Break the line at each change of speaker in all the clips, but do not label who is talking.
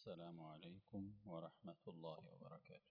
السلام عليكم ورحمة الله وبركاته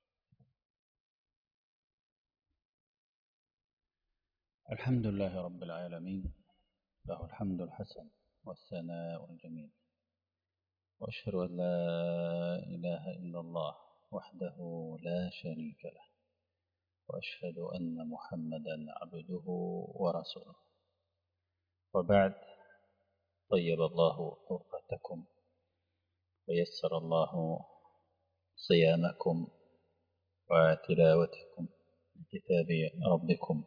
الحمد لله رب العالمين له الحمد الحسن والثناء الجميل وأشهد أن لا إله إلا الله وحده لا شريك له وأشهد أن محمدا عبده ورسوله وبعد طيب الله أوقاتكم ويسر الله صيامكم وتلاوتكم لكتاب ربكم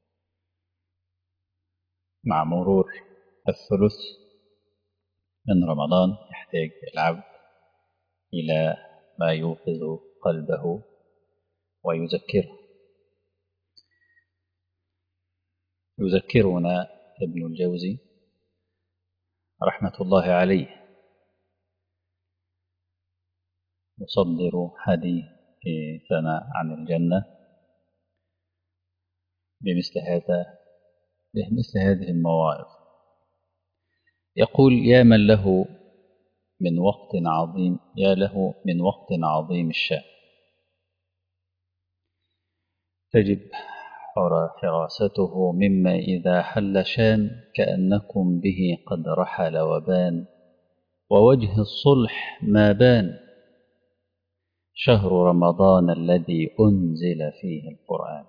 مع مرور الثلث من رمضان يحتاج العبد إلى ما يوقظ قلبه ويذكره يذكرنا ابن الجوزي رحمة الله عليه يصدر حديثنا عن الجنة بمثل هذا بمثل هذه المواعظ يقول يا من له من وقت عظيم يا له من وقت عظيم الشأن تجب حراسته مما إذا حل شان كأنكم به قد رحل وبان ووجه الصلح ما بان شهر رمضان الذي أنزل فيه القرآن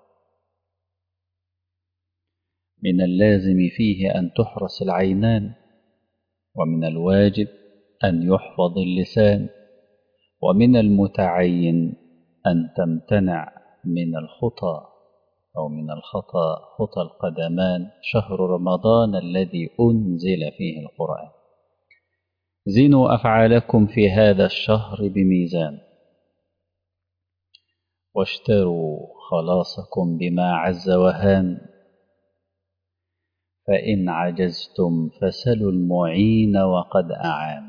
من اللازم فيه أن تحرس العينان ومن الواجب أن يحفظ اللسان ومن المتعين أن تمتنع من الخطى أو من الخطأ خطى القدمان شهر رمضان الذي أنزل فيه القرآن زنوا أفعالكم في هذا الشهر بميزان واشتروا خلاصكم بما عز وهان فإن عجزتم فسلوا المعين وقد أعان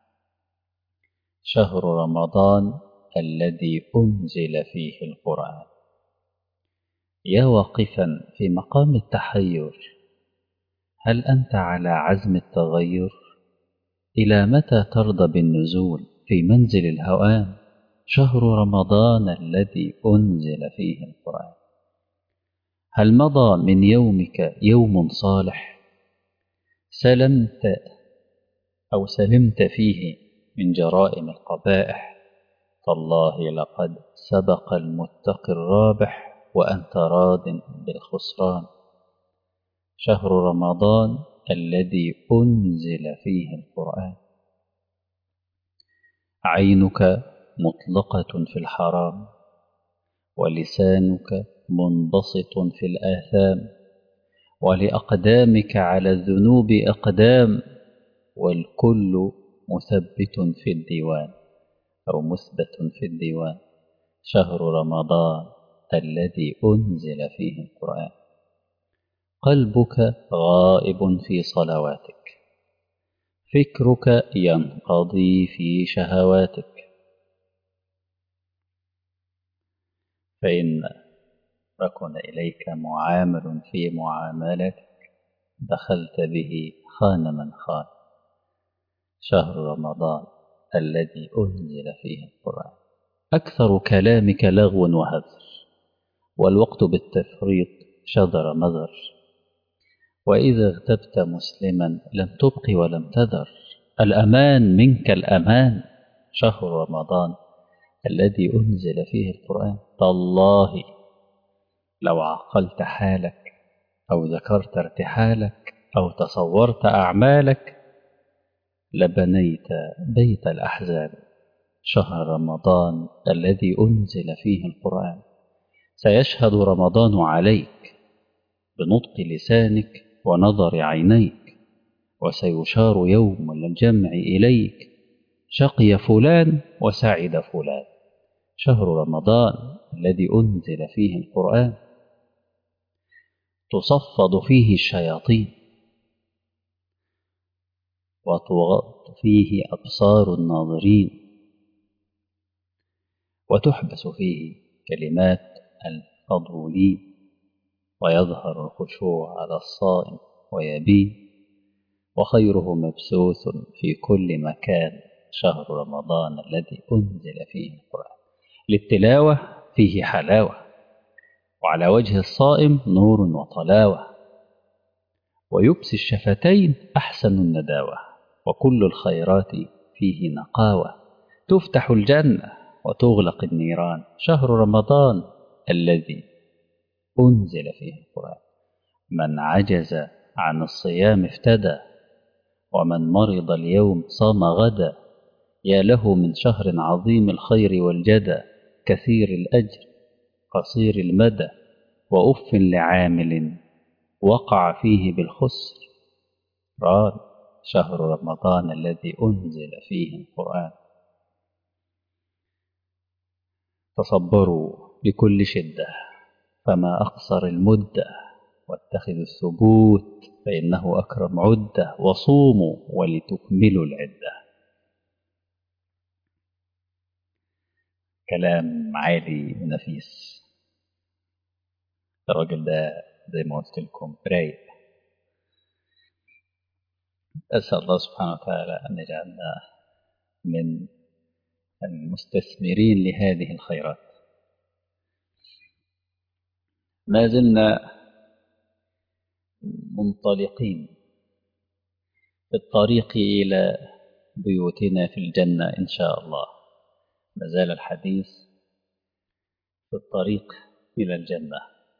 شهر رمضان الذي أنزل فيه القرآن يا واقفا في مقام التحير هل أنت على عزم التغير إلى متى ترضى بالنزول في منزل الهوان شهر رمضان الذي أنزل فيه القرآن هل مضى من يومك يوم صالح سلمت أو سلمت فيه من جرائم القبائح تالله لقد سبق المتقي الرابح وأنت راض بالخسران شهر رمضان الذي أنزل فيه القرآن عينك مطلقة في الحرام ولسانك منبسط في الآثام ولأقدامك على الذنوب أقدام والكل مثبت في الديوان أو مثبت في الديوان شهر رمضان الذي أنزل فيه القرآن قلبك غائب في صلواتك فكرك ينقضي في شهواتك فإن ركن إليك معامل في معاملتك دخلت به خان من خان شهر رمضان الذي أنزل فيه القرآن أكثر كلامك لغو وهذر والوقت بالتفريط شذر مذر وإذا اغتبت مسلما لم تبق ولم تذر الأمان منك الأمان شهر رمضان الذي أنزل فيه القرآن تالله لو عقلت حالك أو ذكرت ارتحالك أو تصورت أعمالك لبنيت بيت الأحزان شهر رمضان الذي أنزل فيه القرآن سيشهد رمضان عليك بنطق لسانك ونظر عينيك وسيشار يوم الجمع إليك شقي فلان وسعد فلان شهر رمضان الذي أنزل فيه القرآن تصفد فيه الشياطين وتغط فيه أبصار الناظرين وتحبس فيه كلمات الفضولين ويظهر الخشوع على الصائم ويبين وخيره مبثوث في كل مكان شهر رمضان الذي أنزل فيه القرآن للتلاوة فيه حلاوة وعلى وجه الصائم نور وطلاوة ويبسي الشفتين أحسن النداوة وكل الخيرات فيه نقاوة تفتح الجنة وتغلق النيران شهر رمضان الذي أنزل فيه القرآن من عجز عن الصيام افتدى ومن مرض اليوم صام غدا يا له من شهر عظيم الخير والجدى كثير الأجر قصير المدى وأف لعامل وقع فيه بالخسر ران شهر رمضان الذي أنزل فيه القرآن تصبروا بكل شدة فما أقصر المدة واتخذوا الثبوت فإنه أكرم عدة وصوموا ولتكملوا العدة كلام عالي ونفيس الراجل ده زي ما قلت لكم رايق أسأل الله سبحانه وتعالى أن يجعلنا من المستثمرين لهذه الخيرات ما زلنا منطلقين في الطريق إلى بيوتنا في الجنة إن شاء الله ما زال الحديث في الطريق إلى الجنة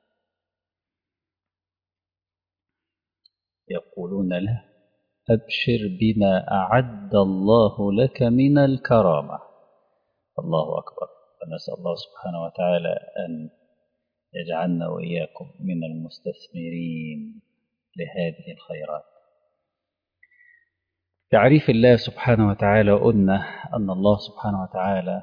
يقولون له أبشر بما أعد الله لك من الكرامة الله أكبر فنسأل الله سبحانه وتعالى أن يجعلنا وإياكم من المستثمرين لهذه الخيرات تعريف الله سبحانه وتعالى قلنا أن الله سبحانه وتعالى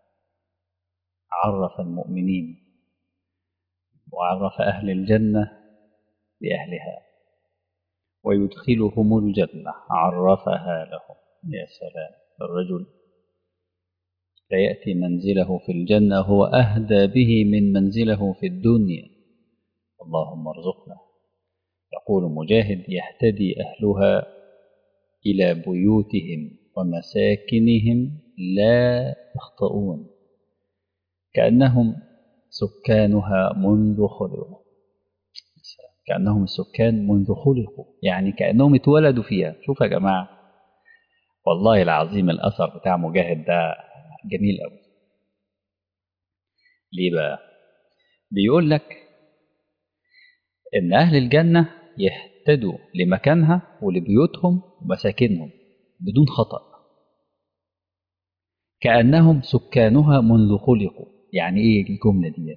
عرف المؤمنين وعرف أهل الجنة بأهلها ويدخلهم الجنة عرفها لهم يا سلام الرجل لا يأتي منزله في الجنة هو أهدى به من منزله في الدنيا اللهم ارزقنا يقول مجاهد يهتدي أهلها إلى بيوتهم ومساكنهم لا يخطئون كأنهم سكانها منذ خلقوا كأنهم السكان منذ خلقوا يعني كأنهم اتولدوا فيها شوف يا جماعة والله العظيم الأثر بتاع مجاهد ده جميل قوي ليه بقى بيقول لك ان اهل الجنه يهتدوا لمكانها ولبيوتهم ومساكنهم بدون خطا كانهم سكانها منذ خلقوا يعني ايه الجمله دي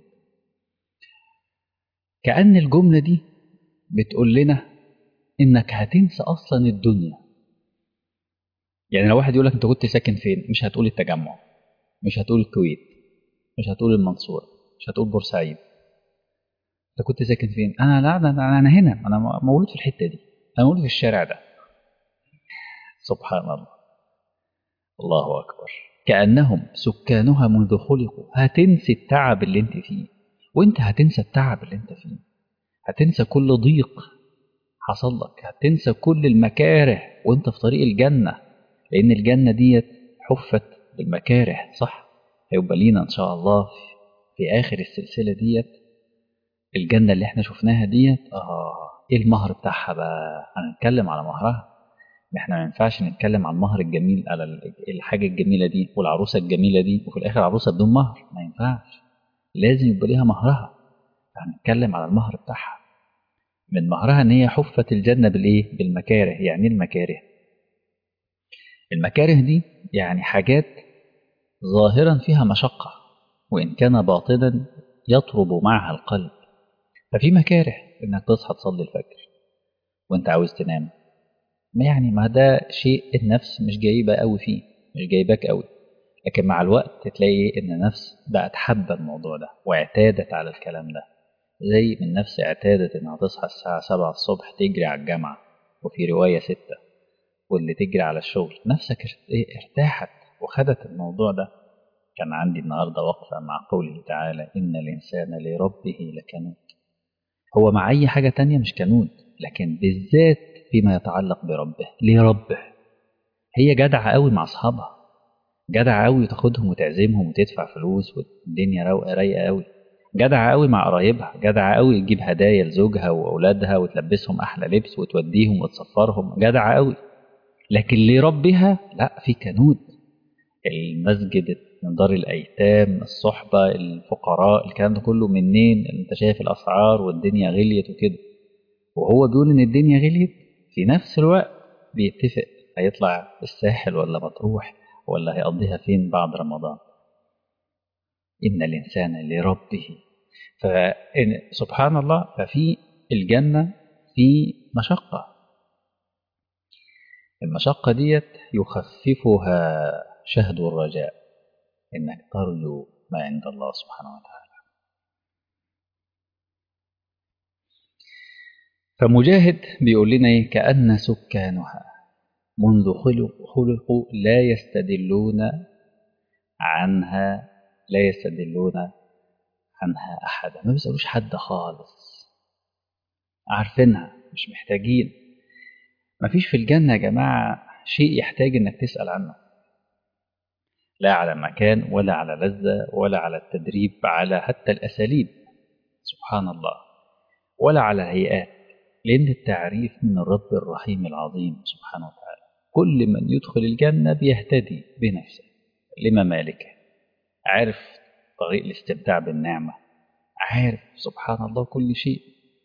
كان الجمله دي بتقول لنا انك هتنسى اصلا الدنيا يعني لو واحد يقول لك انت كنت ساكن فين مش هتقول التجمع مش هتقول الكويت مش هتقول المنصورة مش هتقول بورسعيد انت كنت ساكن فين انا لا انا انا هنا انا مولود في الحته دي انا مولود في الشارع ده سبحان الله الله اكبر كانهم سكانها منذ خلقوا هتنسي التعب اللي انت فيه وانت هتنسى التعب اللي انت فيه هتنسى كل ضيق حصل لك هتنسى كل المكاره وانت في طريق الجنه لان الجنه ديت حفت بالمكاره صح هيبقى لينا ان شاء الله في اخر السلسله ديت الجنه اللي احنا شفناها ديت اه ايه المهر بتاعها بقى هنتكلم على مهرها احنا ما ينفعش نتكلم عن المهر الجميل على الحاجه الجميله دي والعروسه الجميله دي وفي الاخر عروسه بدون مهر ما ينفعش لازم يبقى ليها مهرها هنتكلم على المهر بتاعها من مهرها ان هي حفت الجنه بالايه بالمكاره يعني المكاره المكاره دي يعني حاجات ظاهرا فيها مشقة وإن كان باطنا يطرب معها القلب ففي مكاره إنك تصحى تصلي الفجر وإنت عاوز تنام ما يعني ما ده شيء النفس مش جايبة قوي فيه مش جايباك قوي لكن مع الوقت تلاقي إن النفس بقت حابة الموضوع ده واعتادت على الكلام ده زي من النفس اعتادت إنها تصحى الساعة سبعة الصبح تجري على الجامعة وفي رواية ستة واللي تجري على الشغل نفسك ارتاحت وخدت الموضوع ده كان عندي النهارده وقفة مع قوله تعالى إن الإنسان لربه لكنود هو مع أي حاجة تانية مش كنود لكن بالذات فيما يتعلق بربه لربه هي جدعة قوي مع أصحابها جدع قوي تاخدهم وتعزمهم وتدفع فلوس والدنيا روقه رايقه قوي جدع قوي مع قرايبها جدع قوي تجيب هدايا لزوجها واولادها وتلبسهم احلى لبس وتوديهم وتسفرهم جدع قوي لكن لربها لا في كنود المسجد من دار الايتام الصحبه الفقراء الكلام ده كله منين انت شايف الاسعار والدنيا غليت وكده وهو بيقول ان الدنيا غليت في نفس الوقت بيتفق هيطلع الساحل ولا مطروح ولا هيقضيها فين بعد رمضان إن الإنسان لربه فسبحان الله ففي الجنة في مشقة المشقة ديت يخففها شهد الرجاء إنك ترجو ما عند الله سبحانه وتعالى فمجاهد بيقول لنا إيه كأن سكانها منذ خلقوا لا يستدلون عنها لا يستدلون عنها أحدا ما بيسألوش حد خالص عارفينها مش محتاجين ما فيش في الجنة يا جماعة شيء يحتاج إنك تسأل عنه لا على مكان ولا على لذة ولا على التدريب على حتى الأساليب سبحان الله ولا على هيئات لأن التعريف من الرب الرحيم العظيم سبحانه وتعالى كل من يدخل الجنة بيهتدي بنفسه لممالكه عارف طريق الاستمتاع بالنعمة عارف سبحان الله كل شيء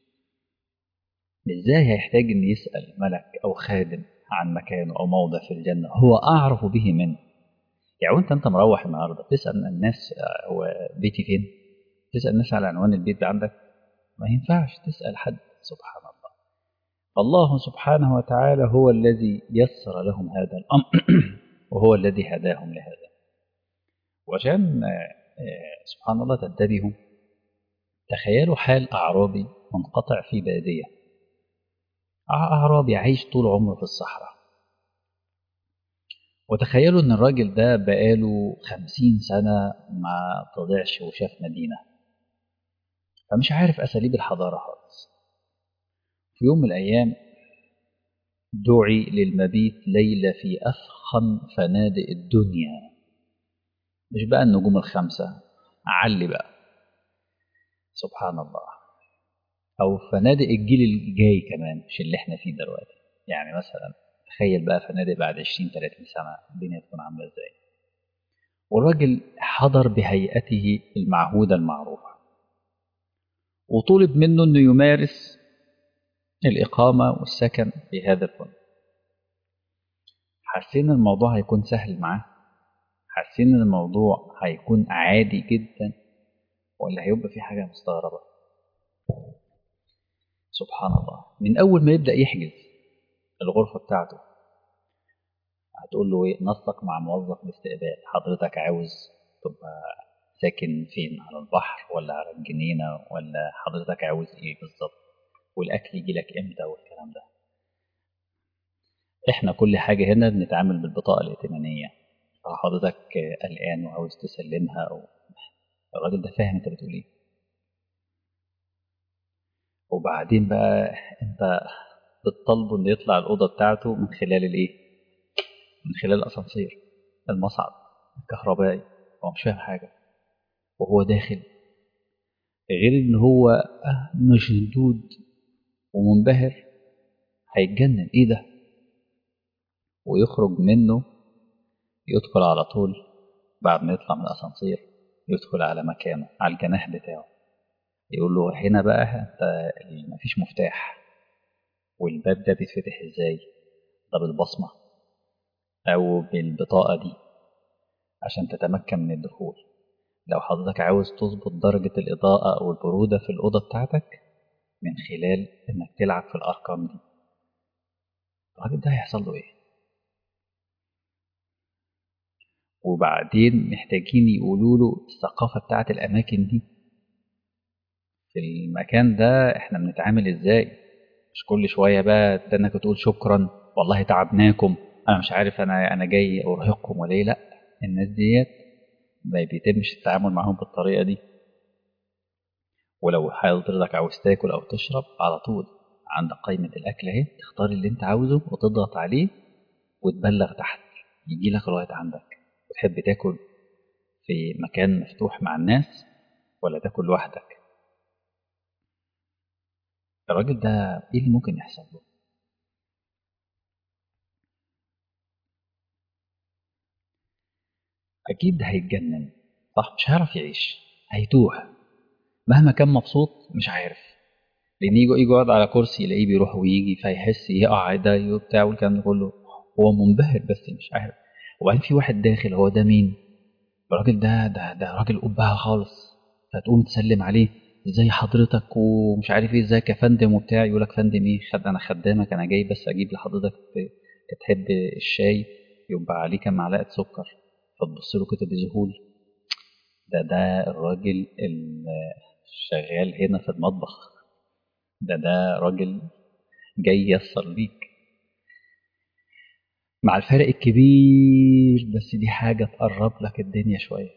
ازاي هيحتاج ان يسأل ملك او خادم عن مكانه او موضع في الجنة هو اعرف به منه يعني وانت انت مروح النهارده تسأل الناس هو بيتي فين تسأل الناس على عنوان البيت ده عندك ما ينفعش تسأل حد سبحان الله الله سبحانه وتعالى هو الذي يسر لهم هذا الأمر وهو الذي هداهم لهذا وعشان سبحان الله تنتبهوا تخيلوا حال أعرابي منقطع في بادية أعرابي عايش طول عمره في الصحراء وتخيلوا إن الراجل ده بقاله خمسين سنة ما طلعش وشاف مدينة فمش عارف أساليب الحضارة خالص في يوم من الأيام دعي للمبيت ليلة في أفخم فنادق الدنيا مش بقى النجوم الخمسة علي بقى سبحان الله أو فنادق الجيل الجاي كمان مش اللي احنا فيه دلوقتي يعني مثلا تخيل بقى فنادق بعد 20 30 سنة الدنيا تكون عاملة ازاي والراجل حضر بهيئته المعهودة المعروفة وطلب منه انه يمارس الإقامة والسكن في هذا الفندق حاسين الموضوع هيكون سهل معاه حاسين ان الموضوع هيكون عادي جدا ولا هيبقى في حاجة مستغربة سبحان الله من أول ما يبدأ يحجز الغرفة بتاعته هتقول له ايه نسق مع موظف الاستقبال حضرتك عاوز تبقى ساكن فين على البحر ولا على الجنينة ولا حضرتك عاوز ايه بالظبط والاكل يجي لك امتى والكلام ده احنا كل حاجة هنا بنتعامل بالبطاقة الائتمانية حضرتك قلقان وعاوز تسلمها او الراجل ده فاهم انت بتقول ايه وبعدين بقى انت بتطالبه انه يطلع الاوضه بتاعته من خلال الايه من خلال الاسانسير المصعد الكهربائي هو مش فاهم حاجه وهو داخل غير ان هو مشدود ومنبهر هيتجنن ايه ده ويخرج منه يدخل على طول بعد ما يطلع من الاسانسير يدخل على مكانه على الجناح بتاعه يقول له هنا بقى انت مفيش مفتاح والباب ده بيتفتح ازاي ده بالبصمة او بالبطاقة دي عشان تتمكن من الدخول لو حضرتك عاوز تظبط درجة الإضاءة أو البرودة في الأوضة بتاعتك من خلال إنك تلعب في الأرقام دي الراجل ده هيحصل له إيه؟ وبعدين محتاجين يقولوا له الثقافة بتاعت الأماكن دي في المكان ده إحنا بنتعامل إزاي مش كل شوية بقى تنك تقول شكرا والله تعبناكم أنا مش عارف أنا أنا جاي أرهقكم ولا إيه لأ الناس ديت ما بيتمش التعامل معاهم بالطريقة دي ولو حضرتك عاوز تاكل أو تشرب على طول عندك قائمة الأكل أهي تختار اللي أنت عاوزه وتضغط عليه وتبلغ تحت يجي لك لغاية عندك تحب تاكل في مكان مفتوح مع الناس ولا تاكل لوحدك الراجل ده ايه اللي ممكن يحصل له اكيد هيتجنن صح مش هيعرف يعيش هيتوه مهما كان مبسوط مش عارف لان يجي يجي يقعد على كرسي يلاقيه بيروح ويجي فيحس يقع ده وبتاع والكلام ده كله هو منبهر بس مش عارف وبعدين في واحد داخل هو ده مين الراجل ده ده ده راجل قبها خالص فتقوم تسلم عليه ازاي حضرتك ومش عارف ايه ازيك يا فندم وبتاع يقول لك فندم ايه خد انا خدامك انا جاي بس اجيب لحضرتك تحب الشاي يبقى عليه كام معلقه سكر فتبص له كده بذهول ده ده الراجل الشغال هنا في المطبخ ده ده راجل جاي يسر ليك مع الفرق الكبير بس دي حاجة تقرب لك الدنيا شوية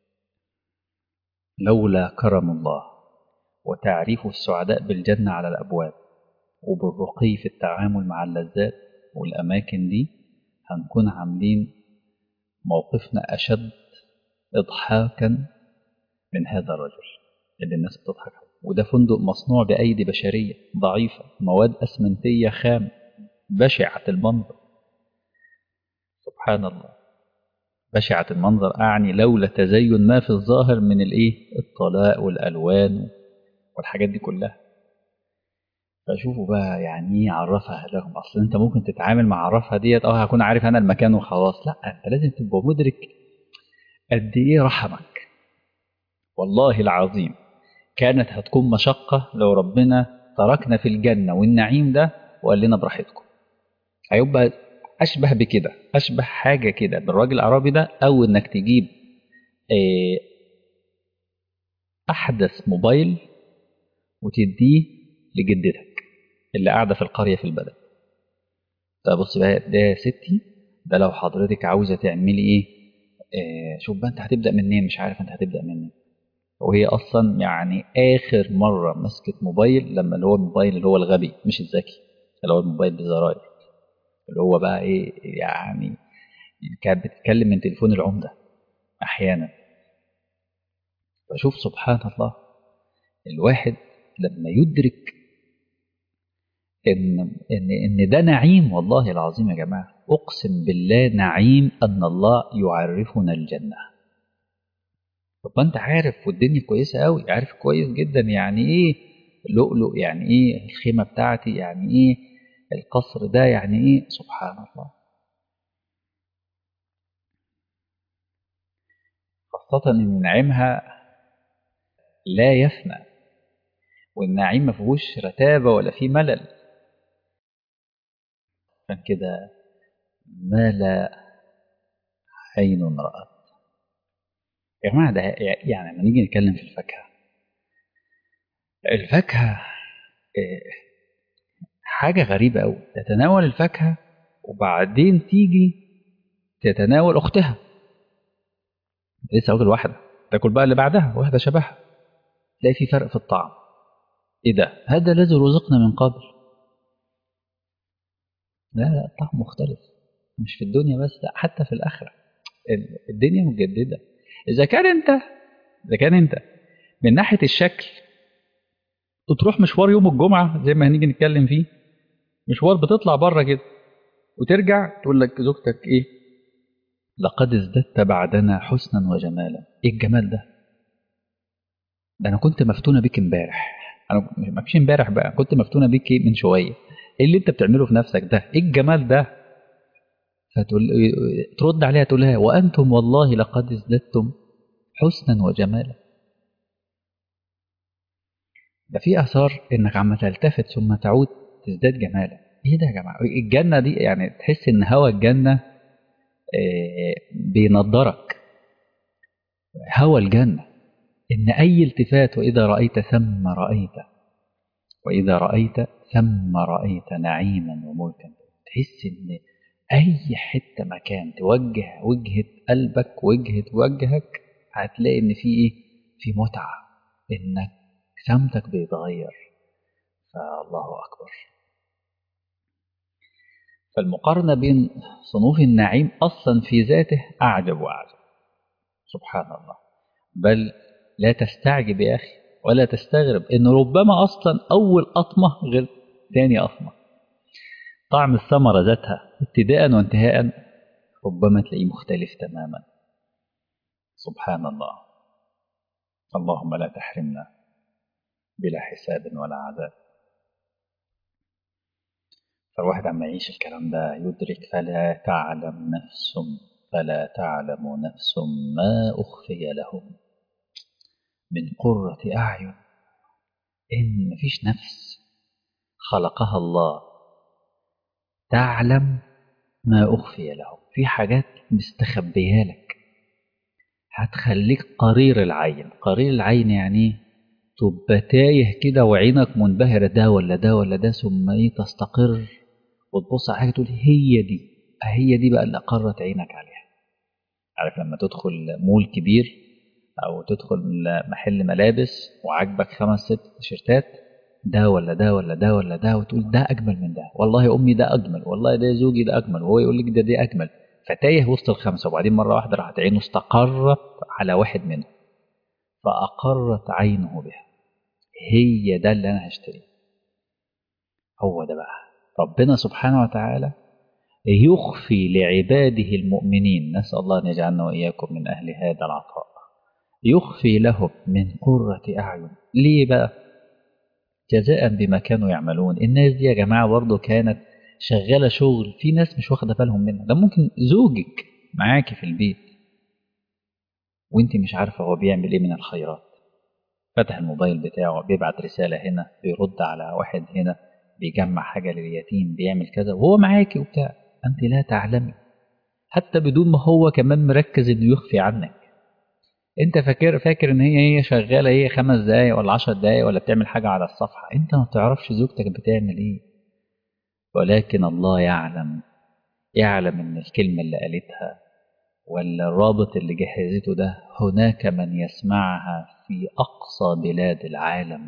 لولا كرم الله وتعريف السعداء بالجنة على الأبواب وبالرقي في التعامل مع اللذات والأماكن دي هنكون عاملين موقفنا أشد إضحاكا من هذا الرجل اللي الناس بتضحك عليه وده فندق مصنوع بأيدي بشرية ضعيفة مواد أسمنتية خام بشعة المنظر سبحان الله بشعة المنظر أعني لولا تزين ما في الظاهر من الإيه الطلاء والألوان والحاجات دي كلها فشوفوا بقى يعني ايه عرفها لهم اصل انت ممكن تتعامل مع عرفها ديت اه هكون عارف انا المكان وخلاص لا انت لازم تبقى مدرك قد ايه رحمك والله العظيم كانت هتكون مشقة لو ربنا تركنا في الجنة والنعيم ده وقال لنا براحتكم هيبقى أشبه بكده أشبه حاجة كده بالراجل الأعرابي ده أو إنك تجيب أحدث موبايل وتديه لجدتك اللي قاعدة في القرية في البلد طب بص بقى ده يا ستي ده لو حضرتك عاوزة تعملي إيه آه شوف بقى أنت هتبدأ منين مش عارف أنت هتبدأ منين وهي اصلا يعني اخر مره مسكت موبايل لما اللي هو الموبايل اللي هو الغبي مش الذكي اللي هو الموبايل بزراير اللي هو بقى ايه يعني كانت بتتكلم من تليفون العمده احيانا فشوف سبحان الله الواحد لما يدرك ان ان ان ده نعيم والله العظيم يا جماعه اقسم بالله نعيم ان الله يعرفنا الجنه طب ما انت عارف والدنيا كويسه قوي عارف كويس جدا يعني ايه لؤلؤ يعني ايه الخيمه بتاعتي يعني ايه القصر ده يعني ايه سبحان الله خاصة ان نعيمها لا يفنى والنعيم ما فيهوش رتابة ولا فيه ملل عشان كده ما لا عين رأت يا جماعة ده يعني لما نيجي نتكلم في الفاكهة الفاكهة حاجة غريبة أوي تتناول الفاكهة وبعدين تيجي تتناول أختها لسه واكل واحدة تاكل بقى اللي بعدها واحدة شبهها تلاقي في فرق في الطعم إيه ده؟ هذا الذي رزقنا من قبل لا لا الطعم مختلف مش في الدنيا بس لا حتى في الآخرة الدنيا متجددة إذا كان أنت إذا كان أنت من ناحية الشكل تروح مشوار يوم الجمعة زي ما هنيجي نتكلم فيه مشوار بتطلع بره كده وترجع تقول لك زوجتك إيه لقد ازددت بعدنا حسنا وجمالا إيه الجمال ده ده أنا كنت مفتونة بيك امبارح أنا ما فيش امبارح بقى كنت مفتونة بيك من شوية إيه اللي أنت بتعمله في نفسك ده إيه الجمال ده فتقول ترد عليها تقول لها وأنتم والله لقد ازددتم حسنا وجمالا ده في آثار إنك عم تلتفت ثم تعود تزداد جمالا إيه ده يا جماعة الجنة دي يعني تحس إن هوا الجنة بينضرك هوا الجنة إن أي التفات وإذا رأيت ثم رأيت وإذا رأيت ثم رأيت نعيما وملكا تحس إن أي حتة مكان توجه وجهة قلبك وجهة وجهك هتلاقي إن في إيه؟ في متعة إنك سمتك بيتغير فالله أكبر فالمقارنة بين صنوف النعيم أصلا في ذاته أعجب وأعجب سبحان الله بل لا تستعجب يا أخي ولا تستغرب إن ربما أصلا أول أطمة غير ثاني أطمة طعم الثمرة ذاتها ابتداء وانتهاء ربما تلاقيه مختلف تماما سبحان الله اللهم لا تحرمنا بلا حساب ولا عذاب فالواحد عم يعيش الكلام ده يدرك فلا تعلم نفس فلا تعلم نفس ما أخفي لهم من قرة أعين إن مفيش نفس خلقها الله تعلم ما أخفي لهم في حاجات مستخبية لك هتخليك قرير العين قرير العين يعني تبقى تايه كده وعينك منبهرة ده ولا ده ولا ده ثم ايه تستقر وتبص على حاجة تقول هي دي هي دي بقى اللي قرت عينك عليها عارف لما تدخل مول كبير او تدخل محل ملابس وعاجبك خمس ست تيشيرتات ده ولا ده ولا ده ولا ده وتقول ده اجمل من ده والله امي ده اجمل والله ده زوجي ده اجمل وهو يقول لك ده دي اجمل فتايه وسط الخمسه وبعدين مره واحده راحت عينه استقرت على واحد منهم فاقرت عينه بها هي ده اللي انا هشتريه هو ده بقى ربنا سبحانه وتعالى يخفي لعباده المؤمنين نسال الله ان يجعلنا واياكم من اهل هذا العطاء يخفي لهم من قرة أعين ليه بقى جزاء بما كانوا يعملون الناس دي يا جماعة برضه كانت شغالة شغل في ناس مش واخدة بالهم منها ده ممكن زوجك معاكي في البيت وانت مش عارفة هو بيعمل ايه من الخيرات فتح الموبايل بتاعه بيبعت رسالة هنا بيرد على واحد هنا بيجمع حاجة لليتيم بيعمل كذا وهو معاكي وبتاع أنت لا تعلمي حتى بدون ما هو كمان مركز إنه يخفي عنك انت فاكر فاكر ان هي هي شغاله هي خمس دقايق ولا عشر دقايق ولا بتعمل حاجه على الصفحه انت ما بتعرفش زوجتك بتعمل ايه ولكن الله يعلم يعلم ان الكلمه اللي قالتها ولا الرابط اللي جهزته ده هناك من يسمعها في اقصى بلاد العالم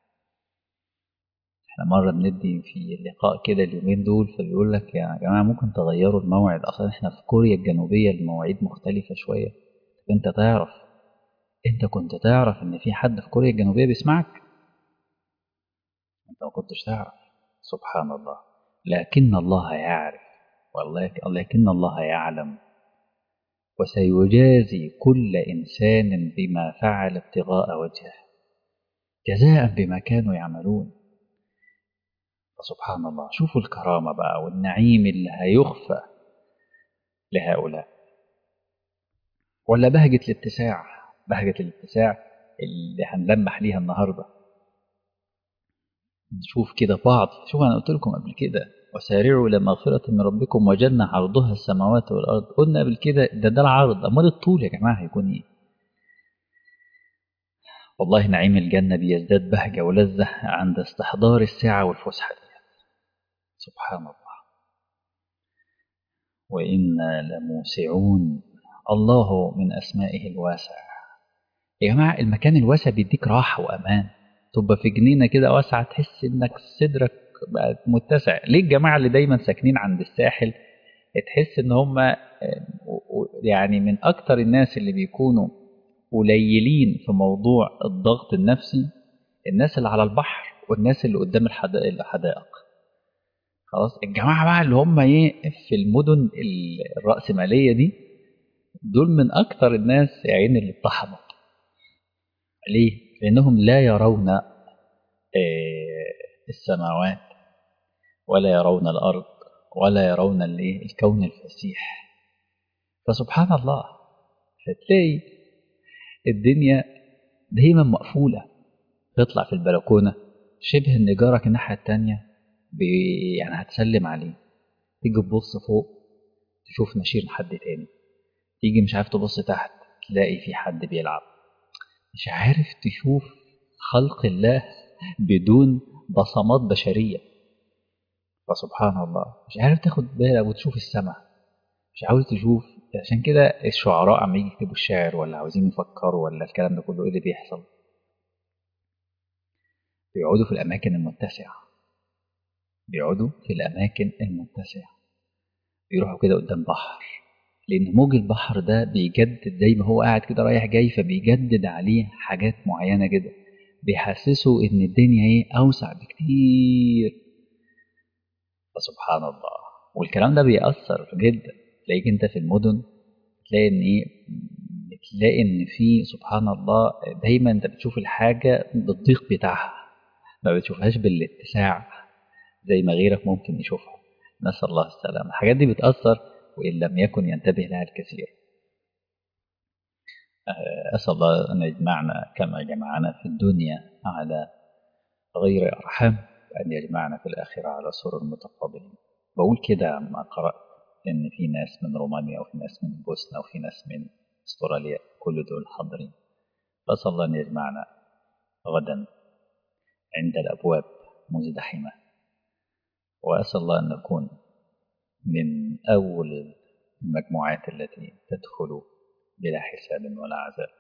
احنا مره بندي في لقاء كده اليومين دول فبيقول لك يا جماعه ممكن تغيروا الموعد اصلا احنا في كوريا الجنوبيه المواعيد مختلفه شويه انت تعرف انت كنت تعرف ان في حد في كوريا الجنوبيه بيسمعك انت ما كنتش تعرف سبحان الله لكن الله يعرف والله لكن الله يعلم وسيجازي كل انسان بما فعل ابتغاء وجهه جزاء بما كانوا يعملون فسبحان الله شوفوا الكرامه بقى والنعيم اللي هيخفى لهؤلاء ولا بهجة الاتساع بهجة الاتساع اللي هنلمح ليها النهاردة نشوف كده بعض شوف أنا قلت لكم قبل كده وسارعوا إلى مغفرة من ربكم وجنة عرضها السماوات والأرض قلنا قبل كده ده ده العرض أمال الطول يا جماعة هيكون إيه والله نعيم الجنة بيزداد بهجة ولذة عند استحضار الساعة والفسحة سبحان الله وإنا لموسعون الله من أسمائه الواسع يا جماعة المكان الواسع بيديك راحة وأمان تبقى في جنينة كده واسعة تحس إنك صدرك بقى متسع ليه الجماعة اللي دايما ساكنين عند الساحل تحس إن هم يعني من أكتر الناس اللي بيكونوا قليلين في موضوع الضغط النفسي الناس اللي على البحر والناس اللي قدام الحدائق خلاص الجماعة بقى اللي هم ايه في المدن الرأسمالية دي دول من أكثر الناس يا عين اللي اتطحنوا ليه؟ لأنهم لا يرون السماوات ولا يرون الأرض ولا يرون الكون الفسيح فسبحان الله فتلاقي الدنيا دايما مقفولة تطلع في البلكونة شبه ان جارك الناحية التانية يعني هتسلم عليه تيجي تبص فوق تشوف نشير لحد تاني تيجي مش عارف تبص تحت تلاقي في حد بيلعب مش عارف تشوف خلق الله بدون بصمات بشرية فسبحان الله مش عارف تاخد بالك وتشوف السماء مش عاوز تشوف عشان كده الشعراء عم يجي يكتبوا الشعر ولا عاوزين يفكروا ولا الكلام ده كله ايه اللي بيحصل بيقعدوا في الأماكن المتسعة بيقعدوا في الأماكن المتسعة يروحوا كده قدام بحر لأن موج البحر ده بيجدد زي ما هو قاعد كده رايح جاي فبيجدد عليه حاجات معينة كده بيحسسه إن الدنيا إيه أوسع بكتير فسبحان الله والكلام ده بيأثر جدا تلاقيك أنت في المدن تلاقي إن إيه بتلاقي إن في سبحان الله دايما أنت بتشوف الحاجة بالضيق بتاعها ما بتشوفهاش بالاتساع زي ما غيرك ممكن يشوفها نسأل الله السلامة الحاجات دي بتأثر وإن لم يكن ينتبه لها الكثير أسأل الله أن يجمعنا كما جمعنا في الدنيا على غير أرحام وأن يجمعنا في الآخرة على سرر متقابلين بقول كده ما قرأت إن في ناس من رومانيا وفي ناس من البوسنة وفي ناس من استراليا كل دول حاضرين فأسأل الله أن يجمعنا غدا عند الأبواب مزدحمة وأسأل الله أن نكون من أول المجموعات التي تدخل بلا حساب ولا عذاب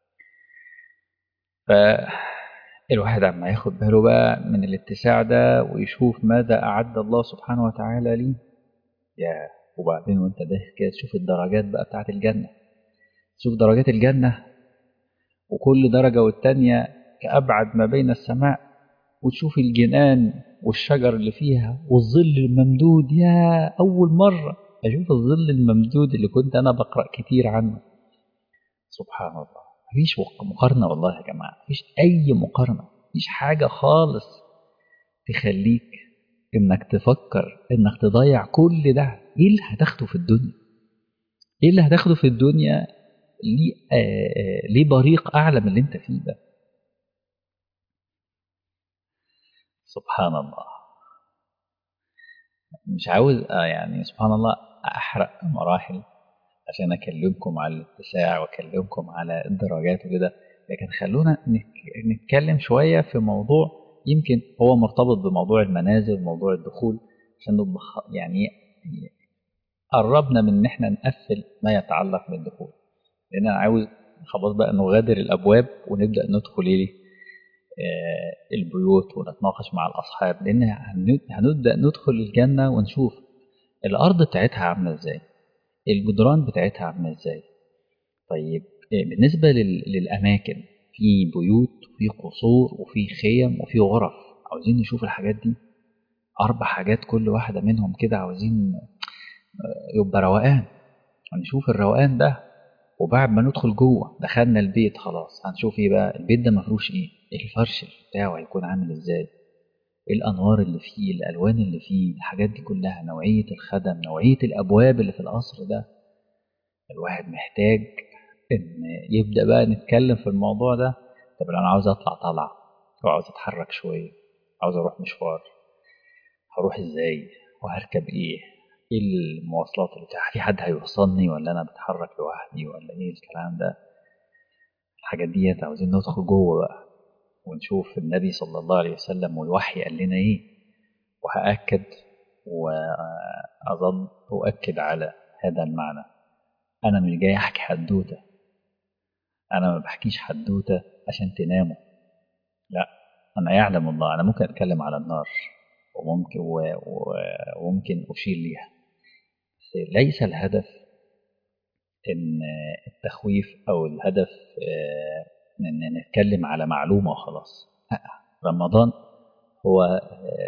فالواحد عما ياخد باله بقى من الاتساع ده ويشوف ماذا أعد الله سبحانه وتعالى لي يا وبعدين وانت داخل كده تشوف الدرجات بقى بتاعت الجنة تشوف درجات الجنة وكل درجة والتانية كأبعد ما بين السماء وتشوف الجنان والشجر اللي فيها والظل الممدود يا أول مرة أشوف الظل الممدود اللي كنت أنا بقرأ كتير عنه سبحان الله مفيش مقارنة والله يا جماعة مفيش أي مقارنة مفيش حاجة خالص تخليك إنك تفكر إنك تضيع كل ده إيه اللي هتاخده في الدنيا إيه اللي هتاخده في الدنيا ليه, آه ليه بريق أعلى من اللي أنت فيه ده سبحان الله مش عاوز يعني سبحان الله أحرق مراحل عشان أكلمكم على الاتساع وأكلمكم على الدرجات وكده لكن خلونا نتكلم شوية في موضوع يمكن هو مرتبط بموضوع المنازل وموضوع الدخول عشان نبقى يعني قربنا من ان احنا نقفل ما يتعلق بالدخول لان انا عاوز خلاص بقى نغادر الابواب ونبدا ندخل ايه البيوت ونتناقش مع الأصحاب لأن هنبدأ ندخل الجنة ونشوف الأرض بتاعتها عاملة إزاي الجدران بتاعتها عاملة إزاي طيب بالنسبة للأماكن في بيوت وفي قصور وفي خيم وفي غرف عاوزين نشوف الحاجات دي أربع حاجات كل واحدة منهم كده عاوزين يبقى روقان هنشوف الروقان ده وبعد ما ندخل جوه دخلنا البيت خلاص هنشوف ايه بقى البيت ده مفروش ايه الفرش بتاعه هيكون عامل ازاي ايه الانوار اللي فيه الالوان اللي فيه الحاجات دي كلها نوعيه الخدم نوعيه الابواب اللي في القصر ده الواحد محتاج ان يبدا بقى نتكلم في الموضوع ده طب انا عاوز اطلع طلعه او عاوز اتحرك شويه عاوز اروح مشوار هروح ازاي وهركب ايه ايه المواصلات اللي بتاعها في حد هيوصلني ولا انا بتحرك لوحدي ولا ايه الكلام ده الحاجات ديت عاوزين ندخل جوه بقى ونشوف النبي صلى الله عليه وسلم والوحي قال لنا ايه وهأكد وأظن أؤكد على هذا المعنى أنا مش جاي أحكي حدوتة أنا ما بحكيش حدوتة عشان تناموا لا أنا يعلم الله أنا ممكن أتكلم على النار وممكن وممكن أشير ليها ليس الهدف ان التخويف او الهدف ان نتكلم على معلومه وخلاص لا رمضان هو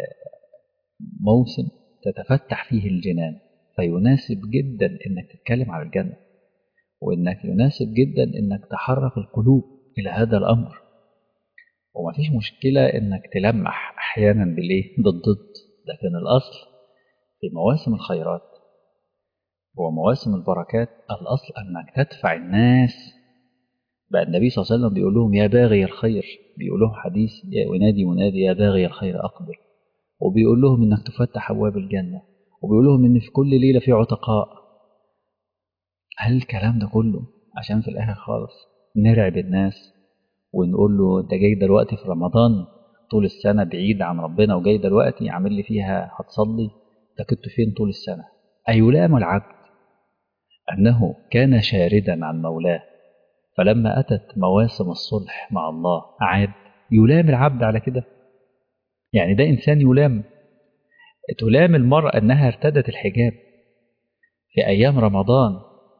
موسم تتفتح فيه الجنان فيناسب جدا انك تتكلم على الجنه وانك يناسب جدا انك تحرك القلوب الى هذا الامر ومفيش مشكله انك تلمح احيانا بالايه بالضد لكن الاصل في مواسم الخيرات ومواسم البركات الأصل أنك تدفع الناس بقى النبي صلى الله عليه وسلم بيقول لهم يا باغي الخير بيقول لهم حديث ينادي منادي يا باغي الخير أقبل وبيقول لهم إنك تفتح أبواب الجنة وبيقول لهم إن في كل ليلة في عتقاء هل الكلام ده كله عشان في الآخر خالص نرعب الناس ونقول له أنت جاي دلوقتي في رمضان طول السنة بعيد عن ربنا وجاي دلوقتي عامل لي فيها هتصلي أنت كنت فين طول السنة أيلام العبد أنه كان شاردا عن مولاه فلما أتت مواسم الصلح مع الله عاد يلام العبد على كده يعني ده إنسان يلام تلام المرأة أنها ارتدت الحجاب في أيام رمضان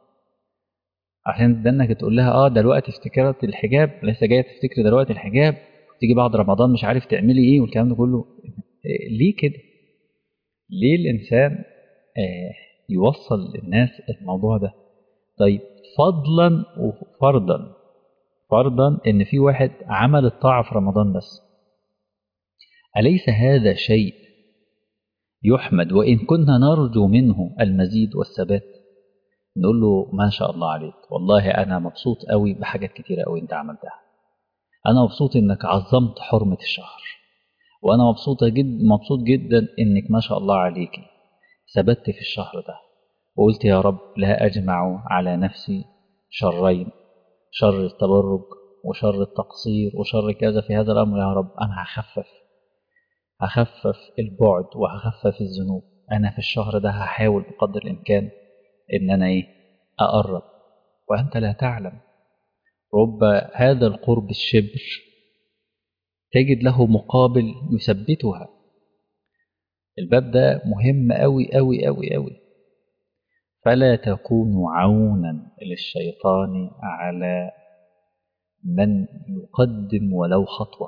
عشان دنك تقول لها اه دلوقتي افتكرت الحجاب لسه جايه تفتكري دلوقتي الحجاب تيجي بعد رمضان مش عارف تعملي ايه والكلام ده كله إيه ليه كده ليه الانسان آه يوصل للناس الموضوع ده طيب فضلا وفرضا فرضا ان في واحد عمل الطاعه في رمضان بس اليس هذا شيء يحمد وان كنا نرجو منه المزيد والثبات نقول له ما شاء الله عليك والله انا مبسوط قوي بحاجات كتيره قوي انت عملتها انا مبسوط انك عظمت حرمه الشهر وانا مبسوطه جدا مبسوط جدا انك ما شاء الله عليكي ثبت في الشهر ده وقلت يا رب لا اجمع على نفسي شرين شر التبرج وشر التقصير وشر كذا في هذا الامر يا رب انا هخفف هخفف البعد وهخفف الذنوب انا في الشهر ده هحاول بقدر الامكان ان انا ايه اقرب وانت لا تعلم رب هذا القرب الشبر تجد له مقابل يثبتها الباب ده مهم أوي أوي أوي أوي فلا تكونوا عونا للشيطان على من يقدم ولو خطوة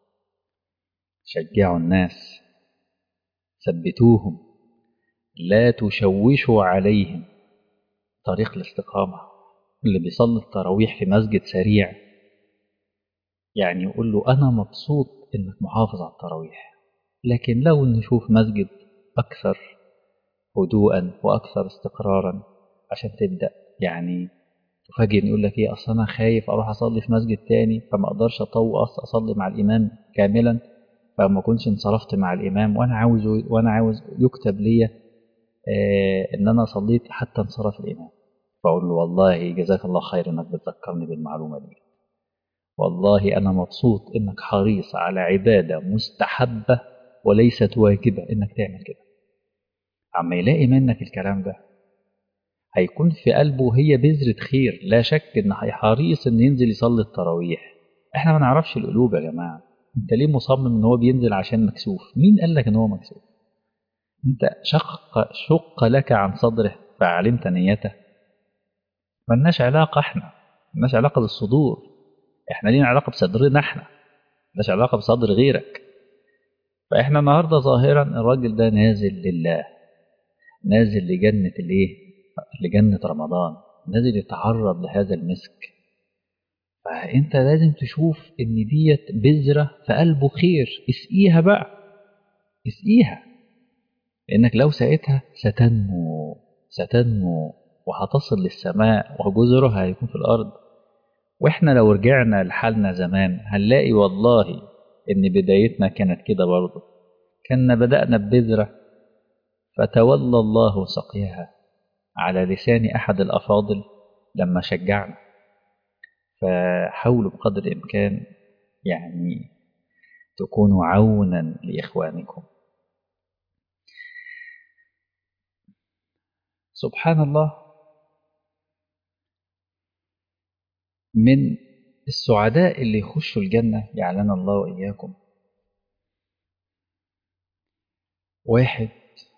شجعوا الناس ثبتوهم لا تشوشوا عليهم طريق الاستقامة اللي بيصلي التراويح في مسجد سريع يعني يقول له أنا مبسوط إنك محافظ على التراويح لكن لو نشوف مسجد أكثر هدوءا وأكثر استقرارا عشان تبدأ يعني تفاجئ يقول لك إيه أصل أنا خايف أروح أصلي في مسجد تاني فما أقدرش أطوق أصلي مع الإمام كاملا فما كنتش انصرفت مع الإمام وأنا عاوز وأنا عاوز يكتب لي آه إن أنا صليت حتى انصرف الإمام فأقول له والله جزاك الله خير إنك بتذكرني بالمعلومة دي والله أنا مبسوط إنك حريص على عبادة مستحبة وليست واجبة إنك تعمل كده عما يلاقي منك الكلام ده هيكون في قلبه هي بذرة خير لا شك إن حريص إن ينزل يصلي التراويح إحنا ما نعرفش القلوب يا جماعة أنت ليه مصمم إن هو بينزل عشان مكسوف مين قال لك إن هو مكسوف أنت شق شق لك عن صدره فعلمت نيته ملناش علاقة إحنا ملناش علاقة بالصدور إحنا لينا علاقة بصدرنا إحنا ملناش علاقة بصدر غيرك فإحنا النهاردة ظاهرا الراجل ده نازل لله نازل لجنة الإيه؟ لجنة رمضان نازل يتعرض لهذا المسك فأنت لازم تشوف إن ديت بذرة في قلبه خير اسقيها بقى اسقيها لأنك لو سقيتها ستنمو ستنمو وهتصل للسماء وجذرها هيكون في الأرض وإحنا لو رجعنا لحالنا زمان هنلاقي والله إن بدايتنا كانت كده برضه كنا بدأنا ببذرة فتولى الله سقيها على لسان أحد الأفاضل لما شجعنا فحاولوا بقدر الإمكان يعني تكونوا عونا لإخوانكم سبحان الله من السعداء اللي يخشوا الجنة يعلن الله وإياكم واحد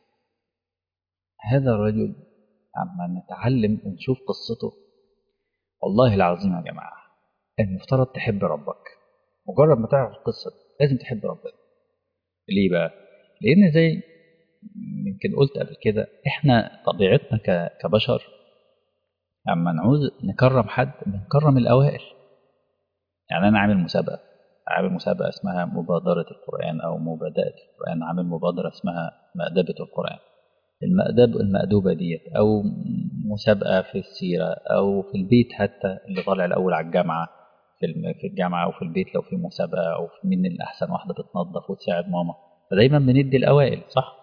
هذا الرجل عما نتعلم ونشوف قصته والله العظيم يا جماعة المفترض تحب ربك مجرد ما تعرف القصة لازم تحب ربنا ليه بقى؟ لأن زي يمكن قلت قبل كده احنا طبيعتنا كبشر لما نعوز نكرم حد بنكرم الأوائل يعني أنا عامل مسابقة عامل مسابقة اسمها مبادرة القرآن أو مبادئة القرآن عامل مبادرة اسمها مأدبة القرآن المأدب المأدوبة ديت أو مسابقة في السيرة أو في البيت حتى اللي طالع الأول على الجامعة في في الجامعة أو في البيت لو في مسابقة أو في مين الأحسن واحدة بتنظف وتساعد ماما فدايما بندي الأوائل صح؟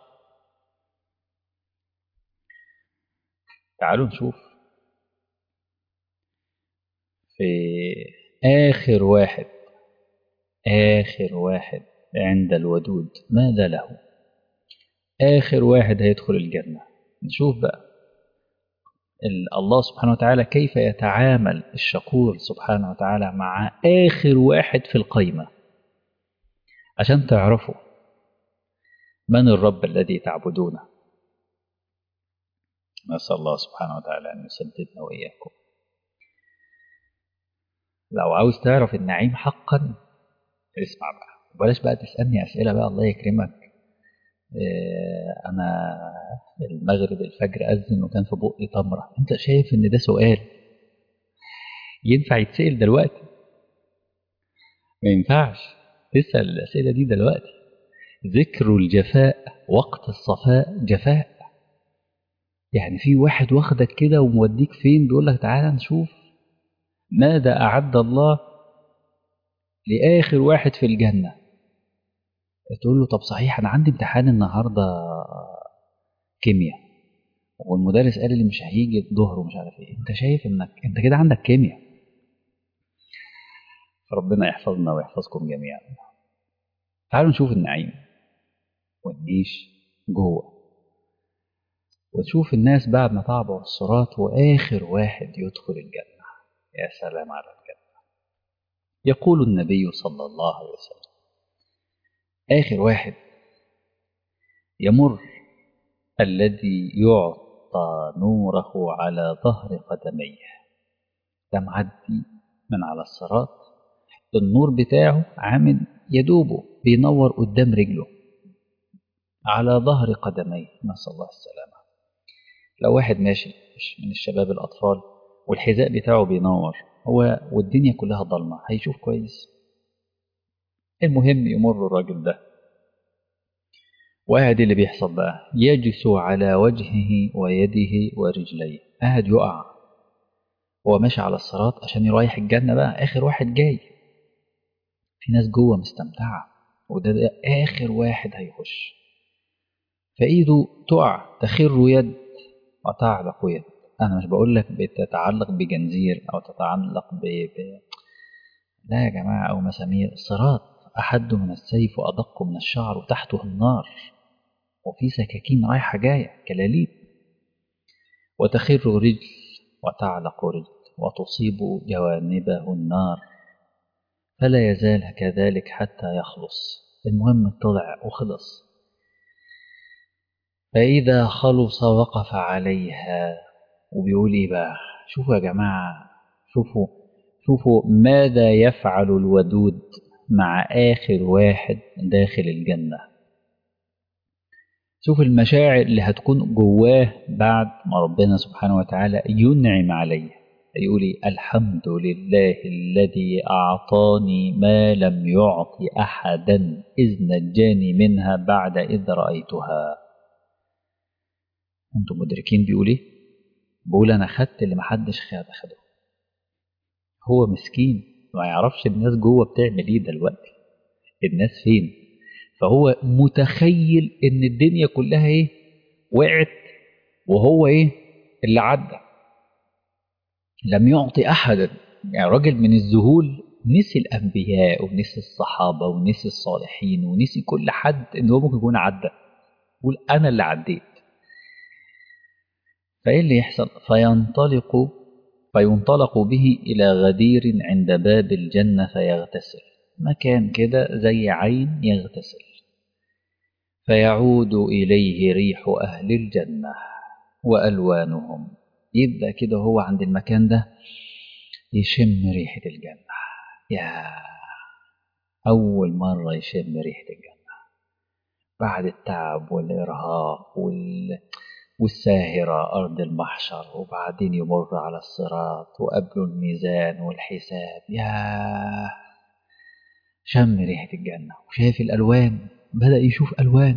تعالوا نشوف في آخر واحد آخر واحد عند الودود ماذا له؟ آخر واحد هيدخل الجنة نشوف بقى الله سبحانه وتعالى كيف يتعامل الشكور سبحانه وتعالى مع آخر واحد في القيمة عشان تعرفوا من الرب الذي تعبدونه نسأل الله سبحانه وتعالى أن يسددنا وإياكم لو عاوز تعرف النعيم حقا اسمع بقى وبلاش بقى تسألني أسئلة بقى الله يكرمك إيه أنا المغرب الفجر أذن وكان في بقي تمرة أنت شايف إن ده سؤال ينفع يتسأل دلوقتي ما ينفعش تسأل الأسئلة دي دلوقتي ذكر الجفاء وقت الصفاء جفاء يعني في واحد واخدك كده وموديك فين بيقول لك تعالى نشوف ماذا أعد الله لآخر واحد في الجنة تقول له طب صحيح أنا عندي امتحان النهاردة كيمياء والمدرس قال لي مش هيجي الظهر ومش عارف ايه انت شايف انك انت كده عندك كيمياء فربنا يحفظنا ويحفظكم جميعا تعالوا نشوف النعيم ونعيش جوه وتشوف الناس بعد ما تعبوا الصراط واخر واحد يدخل الجنه يا سلام على الجنه يقول النبي صلى الله عليه وسلم اخر واحد يمر الذي يعطى نوره على ظهر قدميه ده معدي من على الصراط النور بتاعه عامل يدوبه بينور قدام رجله على ظهر قدميه نسأل الله السلامة لو واحد ماشي مش من الشباب الأطفال والحذاء بتاعه بينور هو والدنيا كلها ضلمة هيشوف كويس المهم يمر الراجل ده وقاعد اللي بيحصل بقى يجثو على وجهه ويده ورجليه قاعد يقع هو ماشي على الصراط عشان يريح الجنة بقى آخر واحد جاي في ناس جوه مستمتعة وده ده آخر واحد هيخش فإيده تقع تخر يد وتعلق يد أنا مش بقول لك بتتعلق بجنزير أو تتعلق ب... ب... لا يا جماعة أو مسامير الصراط أحد من السيف وأدق من الشعر وتحته النار وفي سكاكين رايحة جاية كلاليب وتخر رجل وتعلق رجل وتصيب جوانبه النار فلا يزال كذلك حتى يخلص المهم طلع وخلص فإذا خلص وقف عليها وبيقول إيه بقى شوفوا يا جماعة شوفوا شوفوا ماذا يفعل الودود مع آخر واحد داخل الجنة شوف المشاعر اللي هتكون جواه بعد ما ربنا سبحانه وتعالى ينعم عليه يقول الحمد لله الذي أعطاني ما لم يعط أحدا إذ نجاني منها بعد إذ رأيتها أنتم مدركين بيقول إيه؟ بيقول أنا خدت اللي محدش خد خده هو مسكين ما يعرفش الناس جوه بتعمل إيه دلوقتي الناس فين فهو متخيل إن الدنيا كلها إيه؟ وقعت وهو إيه؟ اللي عدى لم يعطي أحدا يعني راجل من الذهول نسي الأنبياء ونسي الصحابة ونسي الصالحين ونسي كل حد إن هو ممكن يكون عدى يقول أنا اللي عديت فإيه اللي يحصل فينطلق فينطلق به إلى غدير عند باب الجنة فيغتسل مكان كده زي عين يغتسل فيعود إليه ريح أهل الجنة وألوانهم يبدأ كده هو عند المكان ده يشم ريحة الجنة يا أول مرة يشم ريحة الجنة بعد التعب والإرهاق وال... والساهرة أرض المحشر وبعدين يمر على الصراط وقبله الميزان والحساب يا شم ريحة الجنة وشايف الألوان بدأ يشوف ألوان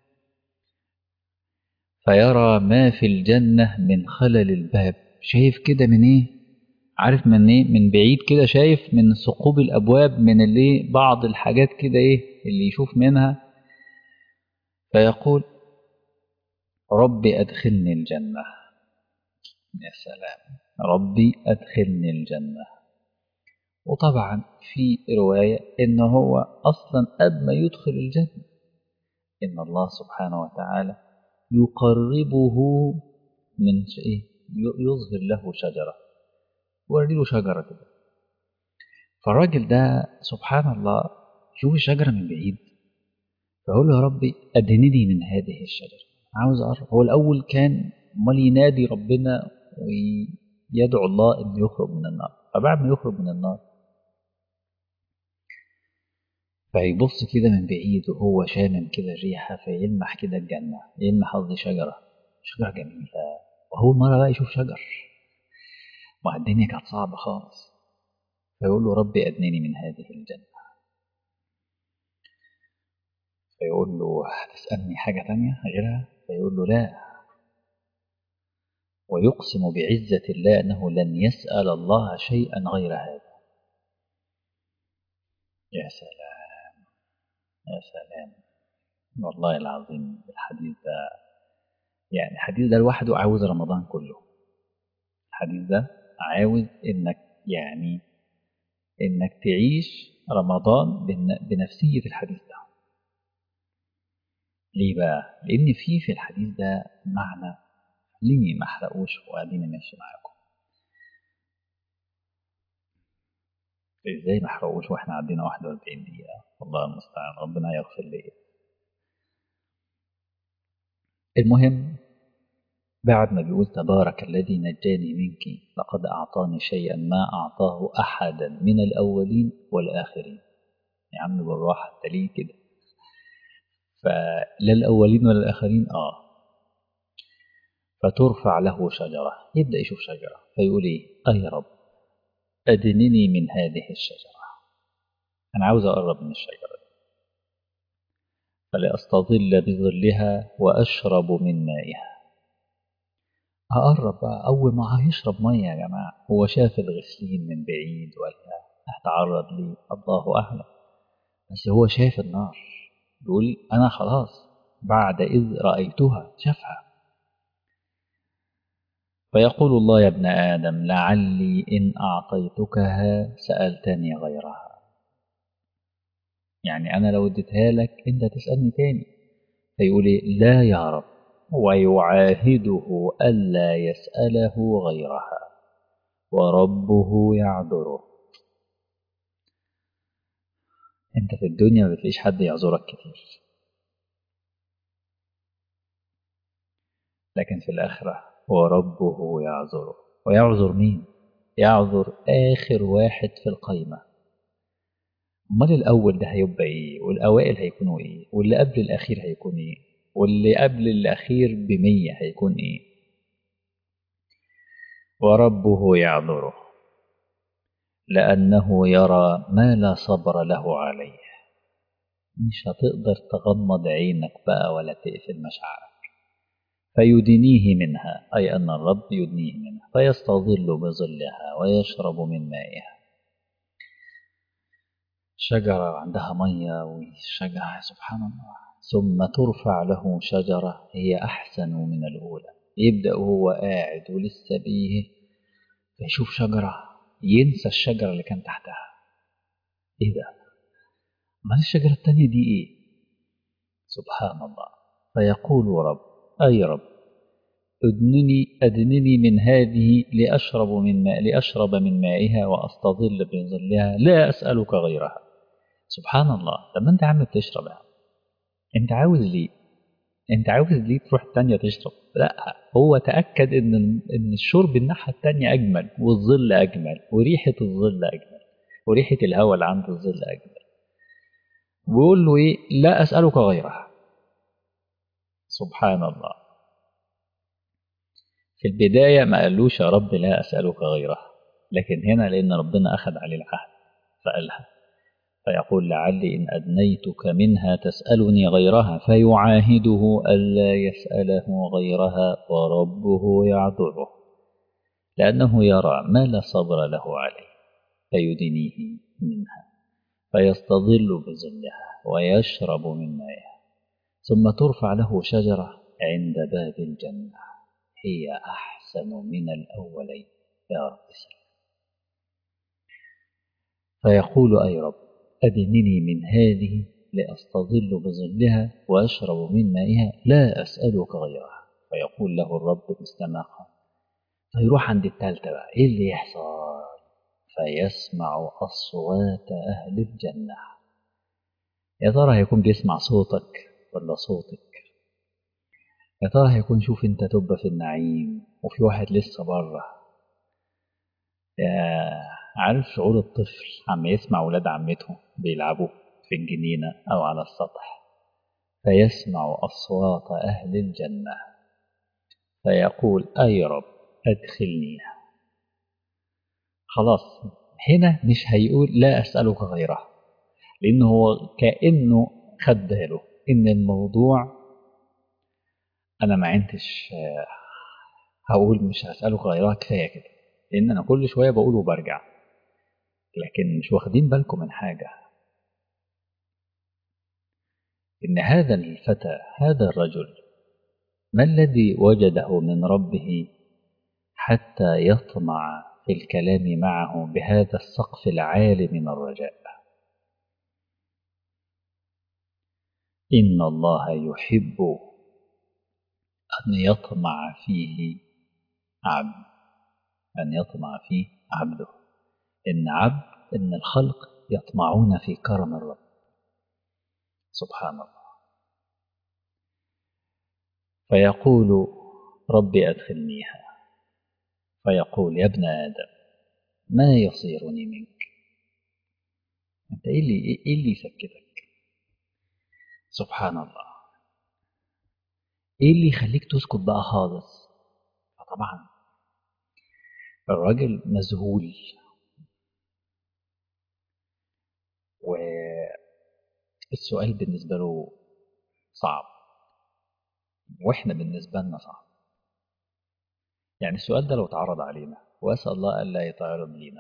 فيرى ما في الجنة من خلل الباب شايف كده من ايه عارف من ايه من بعيد كده شايف من ثقوب الابواب من اللي بعض الحاجات كده ايه اللي يشوف منها فيقول ربي ادخلني الجنة يا سلام ربي ادخلني الجنة وطبعا في رواية ان هو اصلا قبل ما يدخل الجنة ان الله سبحانه وتعالى يقربه من ايه يظهر له شجرة يوري له شجرة كده فالراجل ده سبحان الله يشوف الشجرة من بعيد فيقول له يا ربي أدنني من هذه الشجرة عاوز أعرف هو الأول كان امال ينادي ربنا ويدعو الله انه يخرج من النار فبعد ما يخرج من النار فيبص كده من بعيد وهو شامم كده ريحة فيلمح كده الجنة يلمح قصدي شجرة شجرة جميلة وأول مرة بقى يشوف شجر ما الدنيا كانت صعبة خالص فيقول له ربي أدنني من هذه الجنة فيقول له هتسألني حاجة تانية غيرها فيقول له لا ويقسم بعزة الله أنه لن يسأل الله شيئا غير هذا يا سلام يا سلام والله العظيم الحديث ده يعني الحديث ده لوحده عاوز رمضان كله الحديث ده عاوز انك يعني انك تعيش رمضان بنفسية الحديث ده ليه بقى؟ لأن في في الحديث ده معنى ليه ما احرقوش وقاعدين ماشي معاكم ازاي ما احرقوش واحنا عدينا 41 دقيقة والله المستعان ربنا يغفر لي المهم بعد ما بيقول تبارك الذي نجاني منك لقد أعطاني شيئا ما أعطاه أحدا من الأولين والآخرين يا عم بالراحة انت ليه كده فلا الأولين ولا الآخرين آه فترفع له شجرة يبدأ يشوف شجرة فيقول إيه أي رب أدنني من هذه الشجرة أنا عاوز أقرب من الشجرة دي فلأستظل بظلها وأشرب من مائها أقرب بقى أول ما هيشرب مية يا جماعة هو شاف الغسلين من بعيد ولا هتعرض لي الله أعلم بس هو شاف النار بيقول أنا خلاص بعد إذ رأيتها شافها فيقول الله يا ابن آدم لعلي إن أعطيتكها سألتني غيرها يعني أنا لو اديتها لك أنت تسألني تاني فيقول لا يا رب ويعاهده ألا يسأله غيرها وربه يعذره أنت في الدنيا ما بتلاقيش حد يعذرك كتير لكن في الآخرة وربه يعذره ويعذر مين؟ يعذر آخر واحد في القايمة أمال الأول ده هيبقى إيه؟ والأوائل هيكونوا إيه؟ واللي قبل الأخير هيكون إيه؟ واللي قبل الأخير بمية هيكون إيه؟ وربه يعذره لأنه يرى ما لا صبر له عليه مش هتقدر تغمض عينك بقى ولا تقفل مشاعرك فيدنيه منها أي أن الرب يدنيه منها فيستظل بظلها ويشرب من مائها شجرة عندها مية وشجرة سبحان الله ثم ترفع له شجرة هي أحسن من الأولى يبدأ هو قاعد ولسه بيه فيشوف شجرة ينسى الشجرة اللي كان تحتها إيه ده؟ ما الشجرة التانية دي إيه؟ سبحان الله فيقول رب أي رب أدنني أدنني من هذه لأشرب من ماء لأشرب من مائها وأستظل بظلها لا أسألك غيرها سبحان الله لما أنت عم بتشربها أنت عاوز ليه؟ أنت عاوز ليه تروح التانية تشرب؟ لا هو تأكد إن إن الشرب الناحية التانية أجمل والظل أجمل وريحة الظل أجمل وريحة الهواء اللي عند الظل أجمل ويقول له إيه؟ لا أسألك غيرها سبحان الله في البداية ما قالوش يا رب لا أسألك غيرها لكن هنا لأن ربنا أخذ عليه العهد فقالها فيقول لعلي إن أدنيتك منها تسألني غيرها فيعاهده ألا يسأله غيرها وربه يعذره لأنه يرى ما لا صبر له عليه فيدنيه منها فيستظل بظلها ويشرب من مائها ثم ترفع له شجرة عند باب الجنة هي أحسن من الأولين يا رب سلام فيقول أي رب أدنني من هذه لأستظل بظلها وأشرب من مائها لا أسألك غيرها فيقول له الرب مثلما قال فيروح عند التالتة بقى إيه اللي يحصل فيسمع أصوات أهل الجنة يا ترى هيكون بيسمع صوتك ولا صوتك يا ترى هيكون شوف انت تبقى في النعيم وفي واحد لسه بره يا عارف شعور الطفل عم يسمع ولاد عمته بيلعبوا في الجنينة أو على السطح فيسمع أصوات أهل الجنة فيقول أي رب أدخلني خلاص هنا مش هيقول لا أسألك غيره لأنه هو كأنه خد باله إن الموضوع أنا ما عندش هقول مش هسألك غيرها كفاية كده لأن أنا كل شوية بقول وبرجع لكن مش واخدين بالكم من حاجة إن هذا الفتى هذا الرجل ما الذي وجده من ربه حتى يطمع في الكلام معه بهذا السقف العالي من الرجاء إن الله يحب أن يطمع فيه عبد أن يطمع فيه عبده إن عبد إن الخلق يطمعون في كرم الرب سبحان الله فيقول ربي أدخلنيها فيقول يا ابن آدم ما يصيرني منك أنت إيه اللي, إيه اللي يسكتك سبحان الله إيه اللي يخليك تسكت بقى خالص فطبعا الراجل مذهول والسؤال بالنسبة له صعب واحنا بالنسبة لنا صعب يعني السؤال ده لو اتعرض علينا واسأل الله ألا يتعرض لينا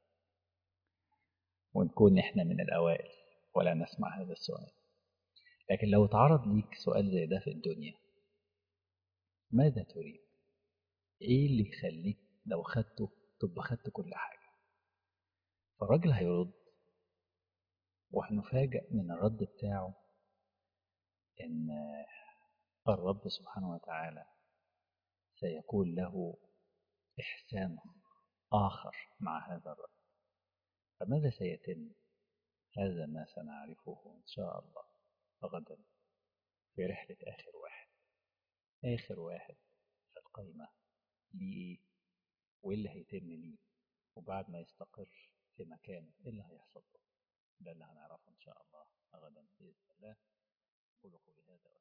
ونكون احنا من الأوائل ولا نسمع هذا السؤال لكن لو اتعرض ليك سؤال زي ده في الدنيا ماذا تريد ايه اللي يخليك لو خدته تبقى خدت كل حاجة فالراجل هيرد وهنفاجأ من الرد بتاعه إن الرب سبحانه وتعالى سيكون له إحسان آخر مع هذا الرد فماذا سيتم هذا ما سنعرفه إن شاء الله غدا في رحلة آخر واحد آخر واحد في القايمة ليه وإيه اللي هيتم ليه وبعد ما يستقر في مكانه إيه اللي هيحصل له ده اللي هنعرفه إن شاء الله غدا بإذن الله قولوا قولي هذا